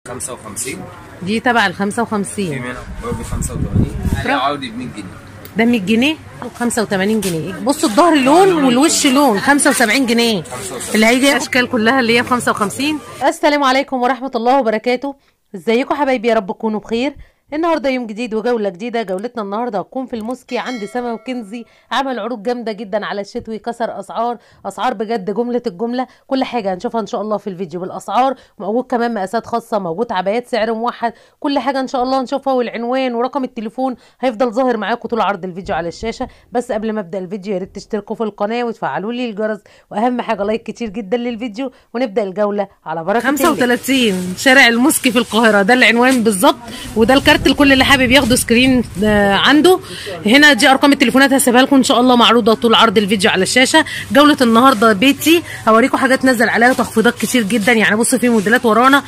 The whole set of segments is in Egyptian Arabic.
55 دي تبع ال في 55 منها برضه 85 هي عرضي ب 100 جنيه ده 100 جنيه 85 جنيه بصوا الظهر لون والوش لون 75 جنيه اللي هيجي الاشكال كلها اللي هي ب 55 السلام عليكم ورحمه الله وبركاته ازيكم حبايبي يا رب تكونوا بخير النهارده يوم جديد وجوله جديده جولتنا النهارده هتكون في المسكي عند سما وكنزي عمل عروض جامده جدا على الشتوي كسر اسعار اسعار بجد جمله الجمله كل حاجه هنشوفها ان شاء الله في الفيديو بالاسعار موجود كمان مقاسات خاصه موجود عبايات سعر موحد كل حاجه ان شاء الله نشوفها والعنوان ورقم التليفون هيفضل ظاهر معاكم طول عرض الفيديو على الشاشه بس قبل ما ابدا الفيديو يا ريت تشتركوا في القناه وتفعلوا لي الجرس واهم حاجه لايك كتير جدا للفيديو ونبدا الجوله على بركه 35 شارع المسكي في القاهره ده العنوان بالظبط وده الكارت لكل اللي حابب ياخدوا سكرين آه، عنده هنا دي ارقام التليفونات هسيبها لكم ان شاء الله معروضه طول عرض الفيديو على الشاشه جوله النهارده بيتي هوريكم حاجات نزل عليها تخفيضات كتير جدا يعني بصوا في موديلات ورانا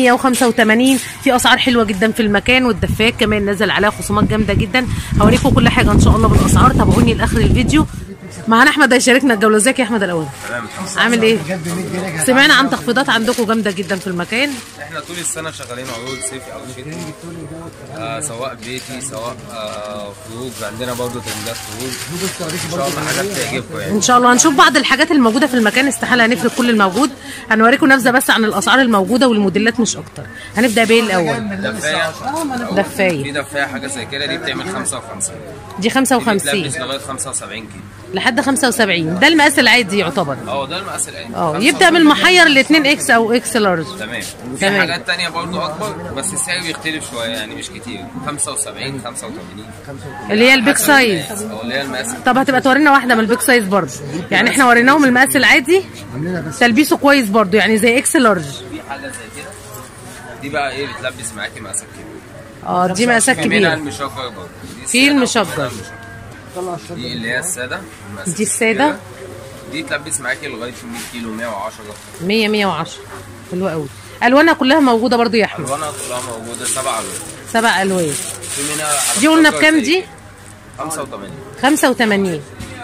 185 في اسعار حلوه جدا في المكان والدفايات كمان نزل عليها خصومات جامده جدا هوريكم كل حاجه ان شاء الله بالاسعار تابعوني لاخر الفيديو معانا احمد هيشاركنا الجوله ازيك يا احمد الاول تمام الحمد لله. عامل ايه سمعنا عن تخفيضات عندكم جامده جدا في المكان احنا طول السنه شغالين عروض صيفي او شتوي آه سواء بيتي سواء آه خروج عندنا برضه ترندات خروج ان شاء الله حاجات تعجبكم يعني ان شاء الله هنشوف بعض الحاجات الموجوده في المكان استحاله هنفرق كل الموجود هنوريكم نبذه بس عن الاسعار الموجوده والموديلات مش اكتر هنبدا بايه الاول دفايه دفاية. في دفايه حاجه زي كده دي بتعمل 55 دي دي 55 بتلبس لغايه 75 كيلو لحد 75 ده المقاس العادي يعتبر اه ده المقاس العادي اه 75. يبدا من المحير ل 2 اكس او اكس لارج تمام وفي تمام. حاجات تانية برضو اكبر بس السعر بيختلف شويه يعني مش كتير 75 85 اللي هي البيج حسب سايز المقاس، اه اللي هي المقاس طب هتبقى تورينا واحده من البيج سايز برضه يعني احنا وريناهم المقاس العادي تلبيسه كويس برضه يعني زي اكس لارج في حاجه زي كده دي بقى ايه بتلبس معاكي مقاسات كبيره اه دي مقاسات في منها كبيره المشجر برضه دي في السادة المشجر. وفي منها المشجر. دي اللي هي الساده المقاسات دي السادة. الكبيرة. دي تلبس معاكي لغايه 100 كيلو 110 100 110 حلوه قوي الوانها كلها موجوده برضه يا احمد الوانها كلها موجوده سبع الوان سبع الوان في منها على دي قلنا مشجر بكام زي دي؟ كده. 85 85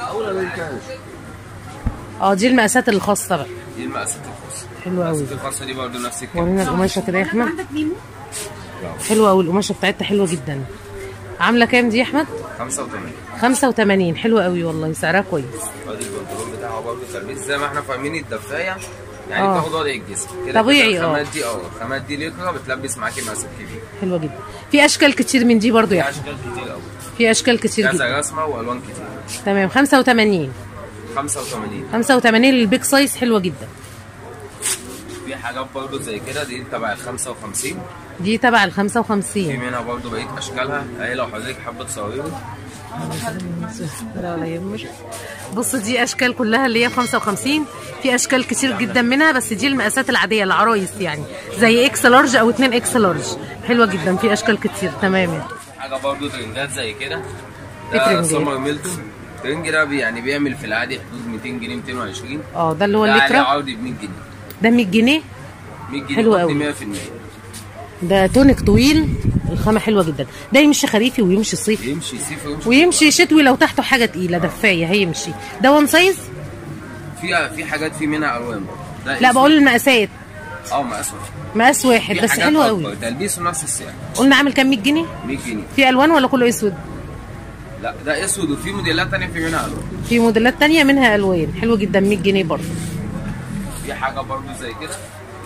اه دي المقاسات الخاصه بقى دي المقاسات الخاصه حلوه قوي المقاسات الخاصه دي برضه نفس الكلام ورينا القماشه كده يا احمد حلوه قوي القماشه بتاعتها حلوه جدا عامله كام دي يا احمد 85 85 حلوه قوي والله سعرها كويس ادي البنطلون بتاعها برضه تلبيس زي ما احنا فاهمين الدفايه يعني آه. بتاخد وضع الجسم كده طبيعي، كده آه. الخامات دي اه الخامات دي ليكرا بتلبس معاكي مقاسات كبيره حلوه جدا في اشكال كتير من دي برضو يا في احمد اشكال كتير قوي في اشكال كتير جدا كذا رسمه والوان كتير تمام 85 85 85 للبيج سايز حلوه جدا في حاجات برضه زي كده دي تبع ال 55 دي تبع ال في 55 منها برضه بقيه اشكالها اهي لو حضرتك حابه تصوري لا ولا يهمك بص دي اشكال كلها اللي هي 55 في اشكال كتير جدا منها بس دي المقاسات العاديه العرايس يعني زي اكس لارج او 2 اكس لارج حلوه جدا في اشكال كتير تمام يعني. حاجه برضه ترنجات زي كده إيه ده ترنجات؟ سمر ميلتون الترنج ده بي- يعني بيعمل في العادي حدود 200 جنيه 220 اه ده اللي هو ده عليه الليكرا عرضي ب 100 جنيه ده 100 جنيه 100 جنيه حلو قصدي قوي. 100% ده تونيك طويل الخامه حلوه جدا ده يمشي خريفي ويمشي صيفي يمشي صيف ويمشي ويمشي شتوي لو تحته حاجه تقيله دفايه هيمشي ده وان سايز في في حاجات في منها الوان برضه ده لا اسود. بقول المقاسات اه مقاس واحد مقاس واحد في بس حاجات حلو أكبر، قوي تلبيسه نفس السعر قلنا عامل كام 100 جنيه 100 جنيه في الوان ولا كله اسود لا ده اسود وفي موديلات تانية في منها الوان في موديلات تانية منها الوان حلو جدا 100 جنيه برضه في حاجه برضو زي كده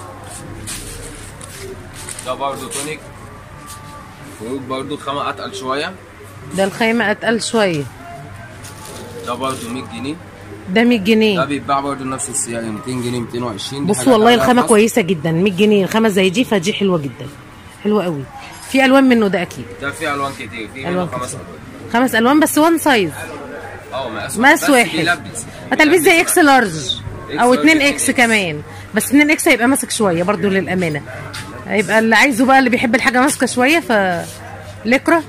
ده برضو تونيك خروج برضو خامة اتقل شوية ده الخيمه اتقل شويه ده برضو 100 جنيه ده 100 ده جنيه بيتباع برضو نفس السعر 200 جنيه 220 دي بص حاجات والله عليها الخامه خصم. كويسه جدا 100 جنيه الخامه زي دي فدي حلوه جدا حلوه قوي في الوان منه ده اكيد ده فيه الوان كتير في ألوان منه خمس كتير. الوان خمس الوان بس وان سايز اه مقاس مقاس بس واحد بيلبس هتلبس زي اكس لارج او إكس 2 لارج، اكس 2 كمان بس 2 اكس هيبقى ماسك شويه برضو للامانه هيبقى اللي عايزه بقى اللي بيحب الحاجه ماسكه شويه ف لكرة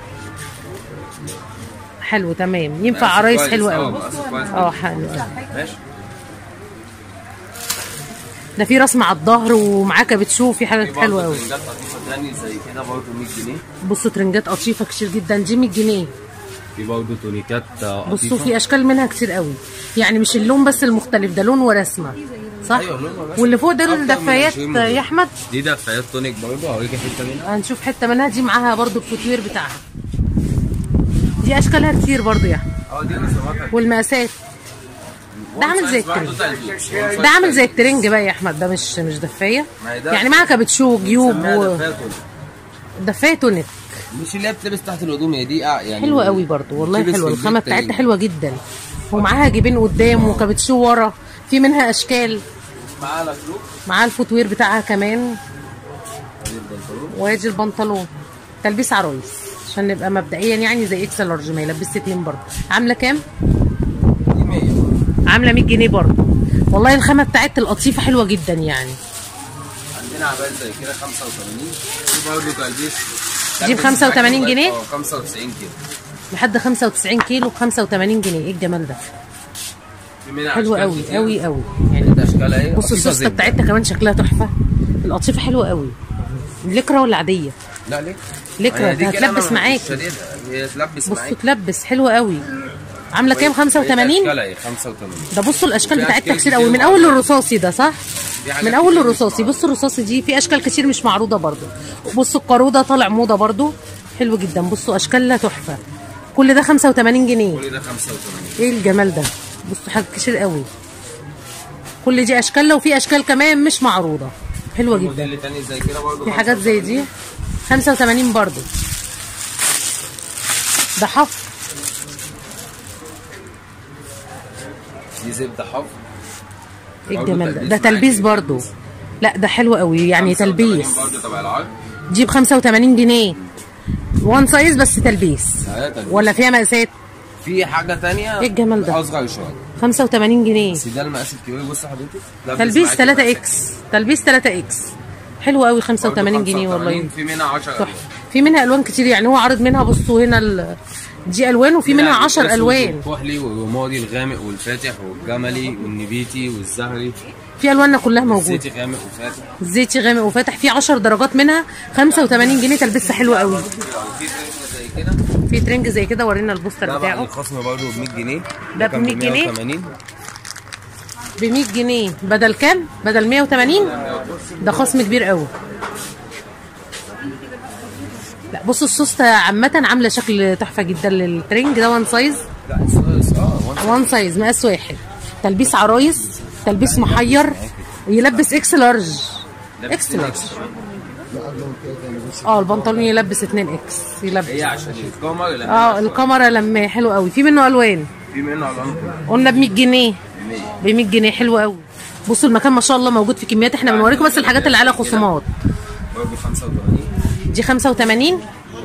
حلو تمام ينفع مقاس عرايس كويس، حلو اه، قوي مقاس كويس اه حلو قوي. ماشي ده في رسم على الظهر ومعاه كابتشو في في حاجات حلوه برضو قوي ترنجات لطيفة تاني زي كده برضو 100 جنيه بصوا ترنجات قطيفه كتير جدا دي 100 جنيه في برضه تونيكات آه، بصوا قطيفة. في اشكال منها كتير قوي يعني مش اللون بس المختلف ده لون ورسمه صح أيوة، لون ورسمة. واللي فوق ده أكتر من دفايات 20 موديل. يا احمد دي دفايات تونيك برضه هوريك حته منها هنشوف حته منها دي معاها برضو الفوتوير بتاعها دي اشكالها كتير برضو يا احمد اه دي رسوماتها والمقاسات ده عامل زي الترنج ده عامل زي الترنج بقى يا احمد ده مش مش دفايه ما هي ده- يعني معاها كابتشو جيوب بنسميها و... دفاية تونيك. دفايه تونيك مش اللي هي بتلبس تحت الهدوم هي دي آه، يعني حلوه قوي برضو والله بتلبس حلوه في الخامه البيت بتاعتها تاني. حلوه جدا ومعاها جيبين قدام وكابتشو ورا في منها اشكال معاها لفلوك معاها الفوتوير بتاعها كمان ادي البنطلون وادي البنطلون تلبيس عرايس عشان نبقى مبدئيا يعني زي اكس لارج ما يلبس اتنين برضه عامله كام دي 100 عامله 100 جنيه برضه والله الخامه بتاعت القطيفه حلوه جدا يعني عندنا عباية زي كده 85 دي برضه تلبيس دي ب 85 جنيه؟ اه 95 كيلو لحد 95 كيلو ب 85 جنيه ايه الجمال ده في منها حلوه أشكال قوي كتير. قوي قوي يعني ده اشكالها ايه بص قطيفة السوسته زبدة. بتاعتها كمان شكلها تحفه القطيفه حلوه قوي اللكرة ولا عاديه لا ليه؟ لكرة، هي دي ده كده هتلبس أنا مش معاكي. شديدة. هي تلبس بصوا معاكي تلبس حلوه قوي عامله كام 85 اشكالها ايه 85 ده بصوا الاشكال وفي بتاعتها أشكال كتير كتير قوي من برضه. اول الرصاصي ده صح دي حاجات من اول كتير مش الرصاصي معروفة. بصوا الرصاصي دي في اشكال كتير مش معروضه برضو بصوا القاروده طالع موضه برضو حلو جدا بصوا اشكالها تحفه كل ده 85 جنيه كل ده 85 ايه الجمال ده بصوا حاجات كتير قوي كل دي اشكال وفي اشكال كمان مش معروضه حلوه جدا موديل تاني زي كده برضه في حاجات زي دي 85 برضو ده حف دي زبده حفر ايه برضو الجمال ده تلبيس ده معاكي. تلبيس برضو لا ده حلو قوي يعني 85 تلبيس برضه تبع العرض دي ب 85 جنيه وان سايز بس تلبيس آه، تلبيس. ولا فيها مقاسات في حاجه تانية إيه الجمال ده؟ اصغر شويه 85 جنيه بس ده المقاس الكبير بص حضرتك لبس تلبيس معاكي 3 مقاسات. اكس تلبيس 3 اكس حلو قوي برضه 85 جنيه 85 والله في منها 10 تحفه في منها الوان كتير يعني هو عارض منها بصوا هنا ال... دي الوان وفي منها 10 الوان الكحلي والرمادي الغامق والفاتح والجملي والنبيتي والزهري في الواننا كلها موجوده الزيتي غامق وفاتح زيتي غامق وفاتح في 10 درجات منها 85 جنيه تلبسها حلوه قوي وفي ترنج زي كده في ترنج زي كده ورينا البوستر ده بقى بتاعه الخصم برضه ب 100 جنيه ده ب كان 100 جنيه؟ 180 ب 100 جنيه بدل كام بدل 180 ده خصم كبير قوي لا بصوا السوسته عامه عامله شكل تحفه جدا للترنج ده وان سايز لا السايز اه وان وان سايز مقاس واحد تلبيس عرايس تلبيس محير يلبس اكس لارج اكس لارج اه البنطلون يلبس 2 اكس يلبس هي عشان الكاميرا لما اه الكاميرا لما حلو قوي في منه الوان في منه الوان قلنا ب 100 جنيه 100 ب 100 جنيه حلو قوي بصوا المكان ما شاء الله موجود في كميات احنا بنوريكم بس الحاجات اللي عليها خصومات برضه 85 دي 85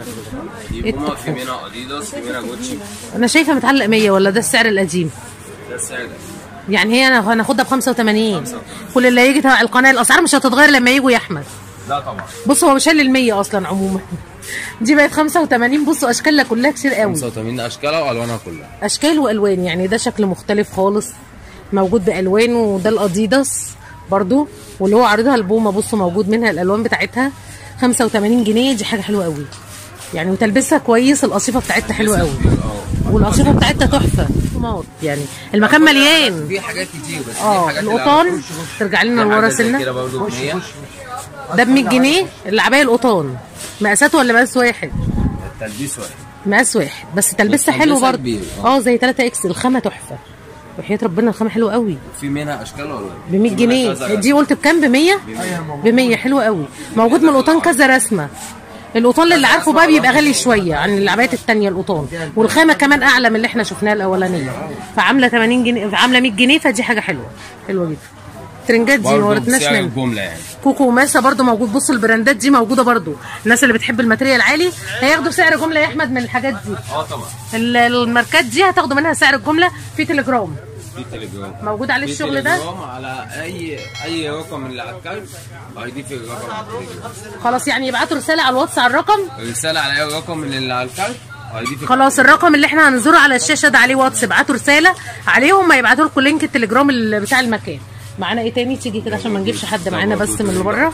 دي بوما في منها اديداس في منها جوتشي انا شايفه متعلق 100 ولا ده السعر القديم ده السعر ده يعني هي انا هناخدها ب 85 كل اللي هيجي تبع القناه الاسعار مش هتتغير لما يجوا يا احمد لا طبعا بص هو مش ال 100 اصلا عموما دي بقت 85 بصوا اشكالها كلها كتير قوي 85 اشكالها والوانها كلها اشكال والوان يعني ده شكل مختلف خالص موجود بالوانه وده الاديداس برضو واللي هو عارضها البومه بصوا موجود منها الالوان بتاعتها 85 جنيه دي حاجه حلوه قوي يعني وتلبسها كويس القصيفه بتاعتها حلوه قوي اه والقصيفه بتاعتها تحفه طماط يعني المكان مليان في حاجات كتير بس دي اه حاجات القطان ترجع لنا لورا كده سنه برضه ب 100 ده ب 100 جنيه العبايه القطان مقاسات ولا مقاس واحد التلبيس واحد مقاس واحد بس تلبسها بس حلو تلبسها برضه كبير، اه. اه زي 3 اكس الخامه تحفه وحياه ربنا الخامه حلوه قوي في منها اشكال والوان ب 100 جنيه دي قلت بكام ب 100 ب 100 حلوه قوي موجود من القطان كذا رسمه القطان اللي عارفه بقى بيبقى غالي شويه عن العبايات التانية القطان والخامه كمان اعلى من اللي احنا شفناها الاولانيه فعامله 80 جنيه عامله 100 جنيه فدي حاجه حلوه حلوه جدا الترنجات دي ما برضه ورتناش بسعر منها الجمله يعني كوكو وماسا برضو موجود بصوا البراندات دي موجوده برضو الناس اللي بتحب الماتريال عالي هياخدوا سعر جمله يا احمد من الحاجات دي اه طبعا ال- الماركات دي هتاخدوا منها سعر الجمله في تليجرام في تليجرام موجود عليه في الشغل ده تليجرام على اي اي رقم اللي على الكارت هيضيف الرقم على التليجرام خلاص يعني يبعتوا رساله على الواتس على الرقم رساله على اي رقم اللي على الكارت هيضيف خلاص الرقم اللي احنا هننزله على الشاشه ده عليه واتس ابعتوا رساله عليهم ما يبعتوا لكم لينك التليجرام اللي بتاع المكان معانا ايه تاني تيجي كده عشان ما نجيبش حد معانا بس من اللي بره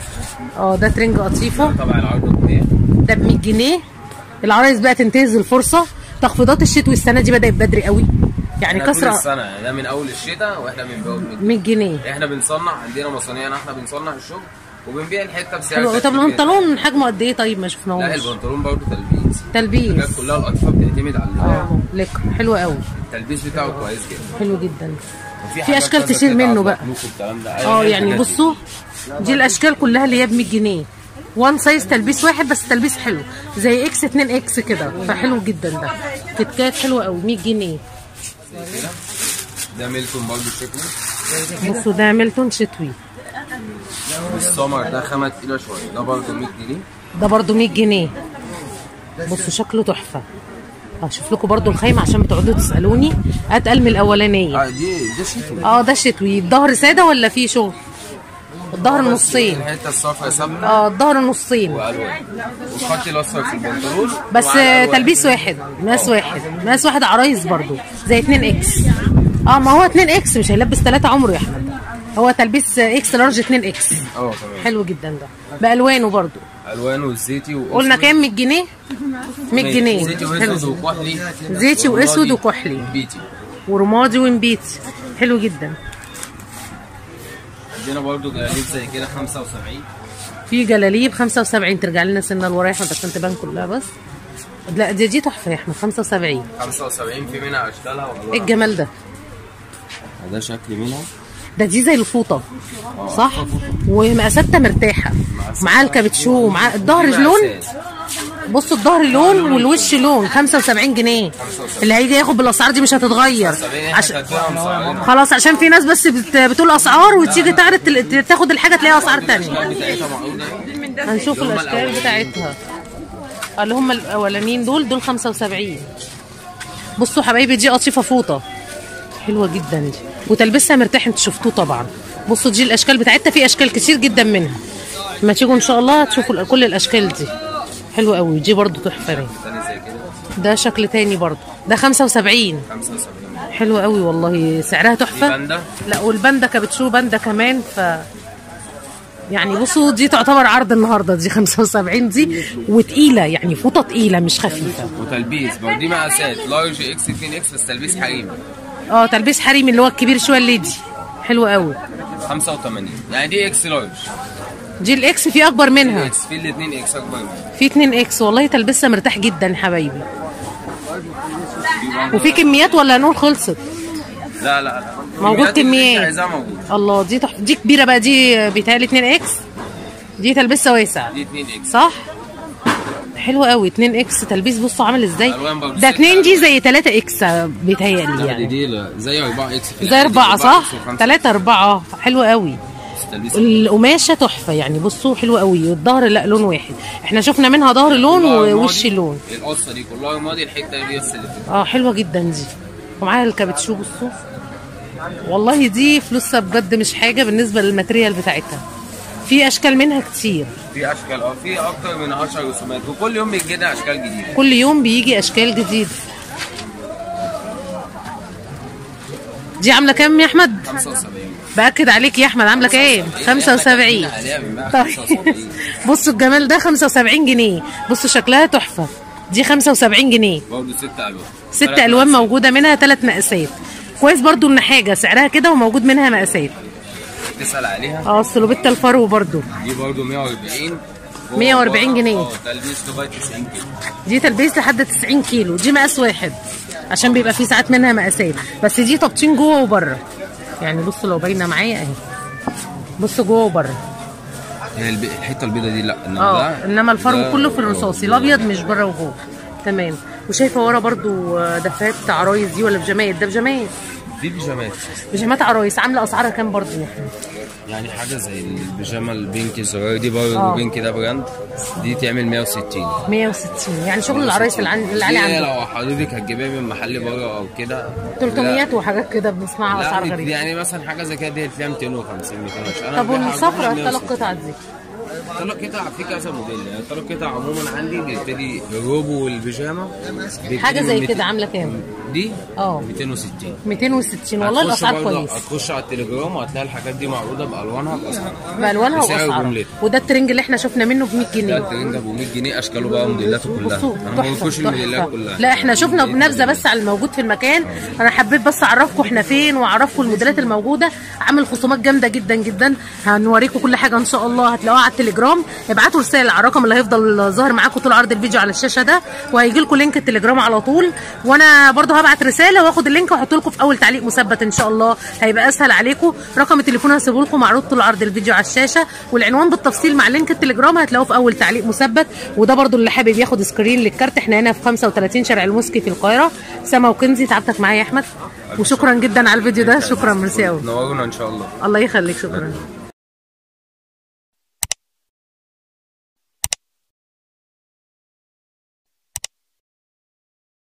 اه ده ترنج قطيفه طبعا العرض ب 100 ده ب 100 جنيه العرايس بقى تنتهز الفرصه تخفيضات الشتوي السنه دي بدات بدري قوي يعني احنا طول كسره السنه يعني ده من اول الشتاء واحنا بنبيع من 100 جنيه احنا بنصنع عندنا مصانعنا احنا بنصنع الشغل وبنبيع الحته بسعر حلو طب تكلفة. البنطلون حجمه قد ايه طيب ما لا شفناهوش البنطلون برضه تلبيس تلبيس الحاجات كلها الاطفال بتعتمد على اه لك حلو قوي التلبيس بتاعه كويس جدا حلو جدا وفي في حاجات أشكال كذا تشيل قطعة منه بقى. بطنوك والكلام ده اه أي يعني الحاجات دي. بصوا دي الاشكال كلها اللي هي ب 100 جنيه وان سايز تلبيس واحد بس تلبيس حلو زي اكس 2 اكس كده فحلو جدا ده كيت كات حلو قوي 100 جنيه زي كده ده ميلتون برضه شكله بصوا ده ميلتون شتوي والسمر ده خامة تقيلة شوية ده برضه 100 جنيه ده برضو 100 جنيه بصوا شكله تحفه هشوف لكم برضو الخيمه عشان بتقعدوا تسالوني اتقل من الاولانيه اه دي ده شتوي اه ده شتوي الظهر ساده ولا فيه شغل الظهر نصين الحتة الصفرا ثابتة اه الظهر نصين والوان والخط الاصفر في البنطلون بس وعلى الألوان. تلبيس واحد مقاس واحد مقاس واحد عرايس برضو زي 2 اكس اه ما هو 2 اكس مش هيلبس 3 عمره يا احمد هو تلبيس اكس لارج 2 اكس اه تمام حلو جدا ده بالوانه برضو الوان والزيتي وأسود. قلنا كام 100 جنيه 100 جنيه زيتي حلو واسود وكحلي زيتي وأسود ورمادي وكحلي. بيتي ورمادي ونبيتي حلو جدا عندنا برضه جلاليب زي كده 75 في جلاليب 75 ترجع لنا سنه لورا يا احمد عشان تبان كلها بس لا دي دي تحفه يا احمد 75 75 في منها اشكالها ايه والوانها الجمال ده ده شكل منها ده دي زي الفوطه صح ومقاساتها مرتاحه معاه الكابتشو ومعاه الظهر في لون مقاسات. بصوا الظهر لون والوش لون 75 جنيه اللي هيجي ياخد بالاسعار دي مش هتتغير 70 عشان احنا كاتبينها مسعرين خلاص عشان في ناس بس بت... بتقول اسعار وتيجي تعرض تل- تاخد الحاجه تلاقيها اسعار تانية الاشكال بتاعتها معقوله هنشوف اللي هم الاشكال الأولانيين. بتاعتها اللي هم الاولانيين دول دول 75 بصوا حبايبي دي قطيفه فوطه حلوه جدا دي وتلبسها مرتاح انتوا شفتوه طبعا بصوا دي الاشكال بتاعتها في اشكال كتير جدا منها لما تيجوا ان شاء الله تشوفوا ال- كل الاشكال دي حلوه قوي دي برضو تحفه باين. تاني زي كده ده شكل تاني برضو ده 75 75 حلوه قوي والله سعرها دي تحفه باندا لا والباندا كابتشو باندا كمان ف يعني بصوا دي تعتبر عرض النهارده دي 75 دي وتقيله يعني فوطه تقيله مش خفيفه وتلبيس برضه دي مقاسات لارج اكس 2 اكس بس تلبيس حريمي اه تلبيس حريمي اللي هو الكبير شويه الليدي حلو قوي 85 يعني دي اكس لارج دي الاكس في اكبر منها اكس في الاثنين اكس اكبر منها في 2 اكس والله تلبسها مرتاح جدا يا حبايبي وفي كميات ولا نقول خلصت لا لا لا موجود الكميات اللي كميات. انت عايزاها موجود الله دي تحفه دي كبيره بقى دي بيتهيألي 2 اكس دي تلبسها واسع دي 2 اكس صح حلو قوي 2 اكس تلبيس بصوا عامل ازاي ألوان برضه ده ست 2 دي ألوان. زي 3 اكس بيتهيألي لا دي يعني دي لا، زي 4 اكس في زي العادي، أربعة صح؟ إكس وخمسة. 3 4 حلو قوي تلبيس القماشة تحفة يعني بصوا حلو قوي والظهر لا لون واحد احنا شفنا منها ظهر لون كلها ووش رمادي. لون القصه دي كلها رمادي الحته دي بس اللي بتبقى اه حلوة جدا دي ومعاها الكابتشو بصوا والله دي فلوسها بجد مش حاجة بالنسبة للماتريال بتاعتها في اشكال منها كتير في اشكال اه في اكتر من 10 رسومات وكل يوم بيجي لنا اشكال جديده كل يوم بيجي اشكال جديدة دي عاملة كام يا احمد 75 باكد عليك يا احمد عاملة كام 75 طيب بصوا الجمال ده 75 جنيه بصوا شكلها تحفة دي 75 جنيه برضه ست الوان ست ثلاث الوان مقاسات. موجودة منها ثلاث مقاسات كويس برضو ان حاجة سعرها كده وموجود منها مقاسات تسال عليها اه السلوبيتا الفرو برضو دي برضه 140 140 جنيه. اه تلبيس لغايه 90 كيلو دي تلبيس لحد 90 كيلو دي مقاس واحد عشان بيبقى في ساعات منها مقاسات بس دي تبطين جوه وبره يعني بصوا لو باينه معايا اهي بصوا جوه وبره هي الب- الحته البيضه دي لا انما اه ده- انما الفرو ده- كله في الرصاصي الابيض مش بره وجوه تمام وشايفه ورا برضو آه، دفات عرايس دي ولا بيجامات ده بيجامات دي بيجامات بيجامات عرايس عامله اسعارها كام برضو يا احمد يعني حاجه زي البيجامه البينك الصغيره دي برضه اه. البينك ده براند دي تعمل 160 160 يعني شغل العرايس اللي, عن... اللي عليه دي عنده لو حضرتك هتجيبها من محل بره او كده 300 وحاجات كده بنسمعها لا اسعار دي- غريبه يعني مثلا حاجه زي كده دي تلاقيها 250 220 انا طب ببيعها والصفرة عندنا الثلاث 160. قطع دي طلق قطع في كذا موديل يعني طلق قطع عموما عندي بيبتدي الروبو والبيجامه بيبتدي حاجه من زي 200 كده عامله كام دي اه 260 260 والله هتخش الاسعار برضه- كويس هتخش على التليجرام وهتلاقي الحاجات دي معروضه بالوانها باسعار بالوانها بسعر واسعارها جملتي. وده الترنج اللي احنا شفنا منه ب 100 ده جنيه الترنج ابو 100 جنيه اشكاله بقى موديلاته كلها بصوا انا ما بقولكوش تحفه الموديلات تحفه كلها لا احنا شفنا بنبذه بس على الموجود في المكان انا حبيت بس اعرفكم احنا فين واعرفكم الموديلات الموجوده عامل خصومات جامده جدا جدا هنوريكم كل حاجه ان شاء الله هتلاقوها على التليجرام ابعتوا رساله على الرقم اللي هيفضل ظاهر معاكم طول عرض الفيديو على الشاشه ده وهيجي لكم لينك التليجرام على طول وانا برضو هبعت رساله واخد اللينك واحط لكم في اول تعليق مثبت ان شاء الله هيبقى اسهل عليكم رقم التليفون هسيبه لكم معروض طول عرض الفيديو على الشاشه والعنوان بالتفصيل مع لينك التليجرام هتلاقوه في اول تعليق مثبت وده برضو اللي حابب ياخد سكرين للكارت احنا هنا في 35 شارع المسكي في القاهره سما وكنزي تعبتك معايا يا احمد وشكرا جدا على الفيديو ده شكرا ميرسي قوي نورونا ان شاء الله الله يخليك شكرا